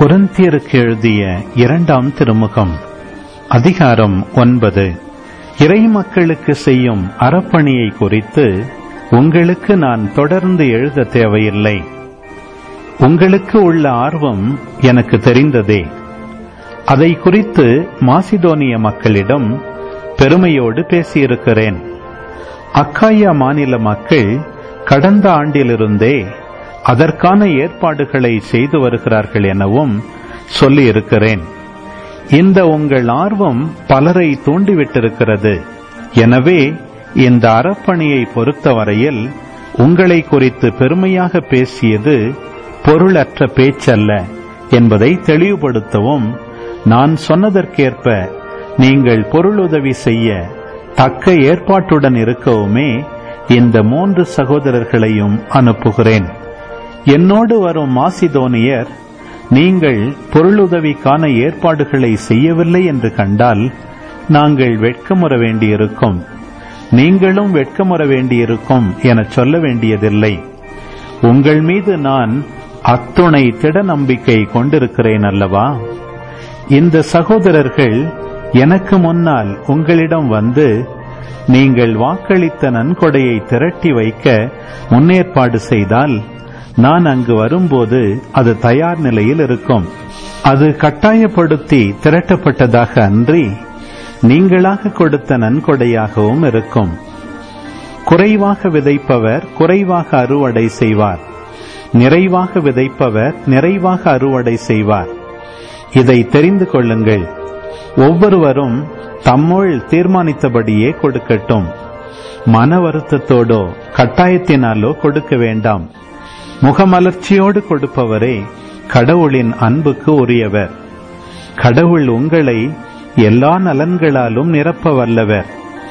கொரிந்தியருக்கு எழுதிய இரண்டாம் திருமுகம் அதிகாரம் ஒன்பது இறை மக்களுக்கு செய்யும் அறப்பணியை குறித்து உங்களுக்கு நான் தொடர்ந்து எழுத தேவையில்லை உங்களுக்கு உள்ள ஆர்வம் எனக்கு தெரிந்ததே அதை குறித்து மாசிதோனிய மக்களிடம் பெருமையோடு பேசியிருக்கிறேன் அக்காயா மாநில மக்கள் கடந்த ஆண்டிலிருந்தே அதற்கான ஏற்பாடுகளை செய்து வருகிறார்கள் எனவும் சொல்லியிருக்கிறேன் இந்த உங்கள் ஆர்வம் பலரை தூண்டிவிட்டிருக்கிறது எனவே இந்த அறப்பணியை பொறுத்தவரையில் உங்களை குறித்து பெருமையாக பேசியது பொருளற்ற பேச்சல்ல என்பதை தெளிவுபடுத்தவும் நான் சொன்னதற்கேற்ப நீங்கள் பொருளுதவி செய்ய தக்க ஏற்பாட்டுடன் இருக்கவுமே இந்த மூன்று சகோதரர்களையும் அனுப்புகிறேன் என்னோடு வரும் மாசிதோனியர் நீங்கள் பொருளுதவிக்கான ஏற்பாடுகளை செய்யவில்லை என்று கண்டால் நாங்கள் வெட்கமுற வேண்டியிருக்கும் நீங்களும் வெட்கமுற வேண்டியிருக்கும் என சொல்ல வேண்டியதில்லை உங்கள் மீது நான் அத்துணை திட நம்பிக்கை கொண்டிருக்கிறேன் அல்லவா இந்த சகோதரர்கள் எனக்கு முன்னால் உங்களிடம் வந்து நீங்கள் வாக்களித்த நன்கொடையை திரட்டி வைக்க முன்னேற்பாடு செய்தால் நான் அங்கு வரும்போது அது தயார் நிலையில் இருக்கும் அது கட்டாயப்படுத்தி திரட்டப்பட்டதாக அன்றி நீங்களாக கொடுத்த நன்கொடையாகவும் இருக்கும் குறைவாக விதைப்பவர் குறைவாக அறுவடை செய்வார் நிறைவாக விதைப்பவர் நிறைவாக அறுவடை செய்வார் இதை தெரிந்து கொள்ளுங்கள் ஒவ்வொருவரும் தம்முள் தீர்மானித்தபடியே கொடுக்கட்டும் மன வருத்தத்தோடோ கட்டாயத்தினாலோ கொடுக்க வேண்டாம் முகமலர்ச்சியோடு கொடுப்பவரே கடவுளின் அன்புக்கு உரியவர் கடவுள் உங்களை எல்லா நலன்களாலும் நிரப்ப வல்லவர்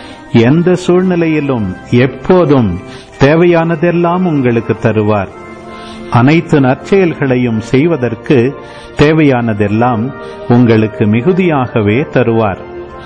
எந்த சூழ்நிலையிலும் எப்போதும் தேவையானதெல்லாம் உங்களுக்கு தருவார் அனைத்து நற்செயல்களையும் செய்வதற்கு தேவையானதெல்லாம் உங்களுக்கு மிகுதியாகவே தருவார்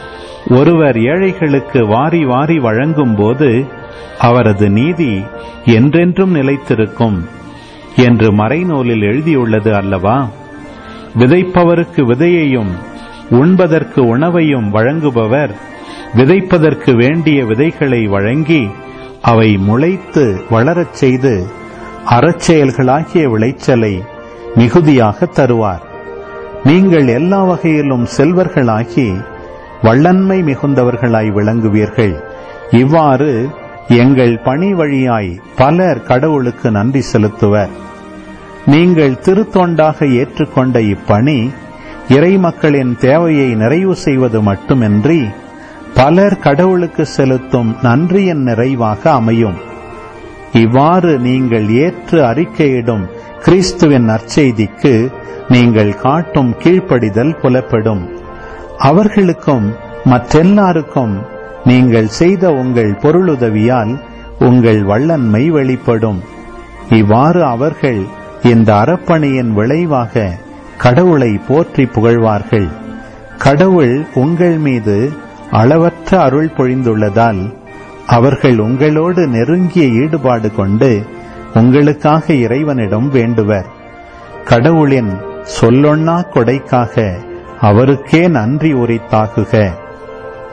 ஒருவர் ஏழைகளுக்கு வாரி வாரி வழங்கும் போது அவரது நீதி என்றென்றும் நிலைத்திருக்கும் என்று மறைநூலில் எழுதியுள்ளது அல்லவா விதைப்பவருக்கு விதையையும் உண்பதற்கு உணவையும் வழங்குபவர் விதைப்பதற்கு வேண்டிய விதைகளை வழங்கி அவை முளைத்து வளரச் செய்து அறச்செயல்களாகிய விளைச்சலை மிகுதியாக தருவார் நீங்கள் எல்லா வகையிலும் செல்வர்களாகி வள்ளன்மை மிகுந்தவர்களாய் விளங்குவீர்கள் இவ்வாறு எங்கள் பணி வழியாய் பலர் கடவுளுக்கு நன்றி செலுத்துவர் நீங்கள் திருத்தொண்டாக ஏற்றுக்கொண்ட இப்பணி இறை மக்களின் தேவையை நிறைவு செய்வது மட்டுமின்றி பலர் கடவுளுக்கு செலுத்தும் நன்றியின் நிறைவாக அமையும் இவ்வாறு நீங்கள் ஏற்று அறிக்கையிடும் கிறிஸ்துவின் நற்செய்திக்கு நீங்கள் காட்டும் கீழ்ப்படிதல் புலப்படும் அவர்களுக்கும் மற்றெல்லாருக்கும் நீங்கள் செய்த உங்கள் பொருளுதவியால் உங்கள் வள்ளன்மை வெளிப்படும் இவ்வாறு அவர்கள் இந்த அறப்பணியின் விளைவாக கடவுளை போற்றி புகழ்வார்கள் கடவுள் உங்கள் மீது அளவற்ற அருள் பொழிந்துள்ளதால் அவர்கள் உங்களோடு நெருங்கிய ஈடுபாடு கொண்டு உங்களுக்காக இறைவனிடம் வேண்டுவர் கடவுளின் சொல்லொன்னா கொடைக்காக அவருக்கே நன்றி உரித்தாகுக